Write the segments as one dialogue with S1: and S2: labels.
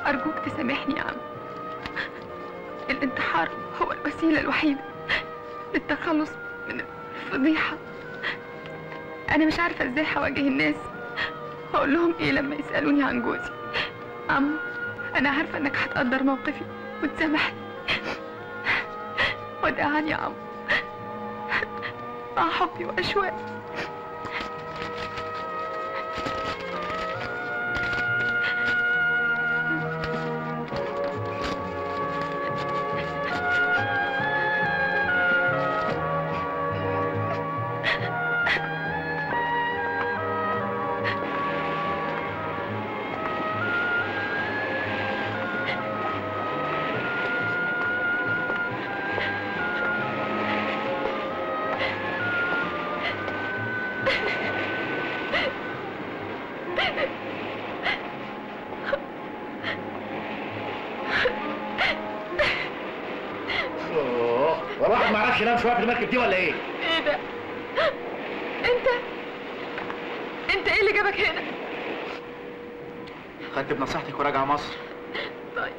S1: أرجوك تسامحني يا عم الانتحار هو الوسيلة الوحيدة للتخلص من الفضيحة أنا مش عارفة إزاي هواجه الناس هقول لهم إيه لما يسألوني عن جوزي عم أنا عارفة إنك هتقدر موقفي وتسامحني وداعا يا عم مع حبي وأشواقي
S2: اوه والواحد ما يعرفش ينام شويه في المركب دي ولا ايه؟
S1: إيه ده؟ أنت أنت إيه اللي جابك هنا؟
S2: خدت بنصيحتك وراجع مصر
S1: طيب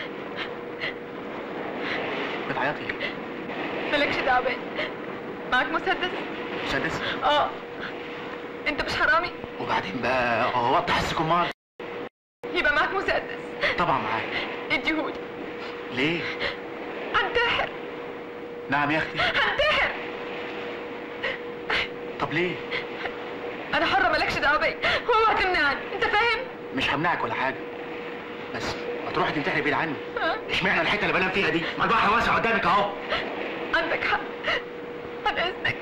S2: بتعيطي ليه؟
S1: مالكش دعوة بيا معاك مسدس؟
S2: مسدس
S1: اه انت مش حرامي
S2: وبعدين بقى هو وضح السكمار
S1: يبقى معاك مسدس
S2: طبعا معاك
S1: اديهولي
S2: ليه؟
S1: هنتحر
S2: نعم يا اختي
S1: هنتحر
S2: طب ليه؟
S1: انا حرة مالكش دعوة بيا هو هتمنعني انت فاهم؟
S2: مش همنعك ولا حاجه بس ما تروحي تنتحري بعيد عني
S1: ها؟
S2: اشمعنى الحته اللي بنام فيها دي؟ ما البحر واسع قدامك اهو
S1: عندك حق عن اذنك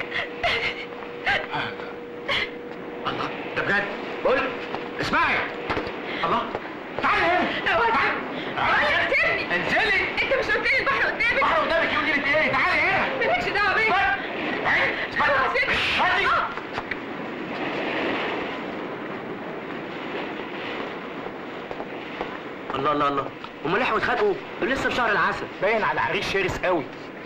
S2: الله ده بجد قول اسمعي الله تعالي هنا
S1: اوعى
S2: تعالي
S1: اوعى تسيبني
S2: انزلي
S1: انت مش قلت لي البحر قدامك
S2: البحر قدامك يقول لي ايه تعالي هنا
S1: مالكش دعوة بيا
S2: تعالي
S1: اوعى تسيبني
S2: تعالي
S1: آه.
S3: الله الله الله امال احنا اتخانقوا دول لسه في شهر العسل
S2: باين على عريس شرس قوي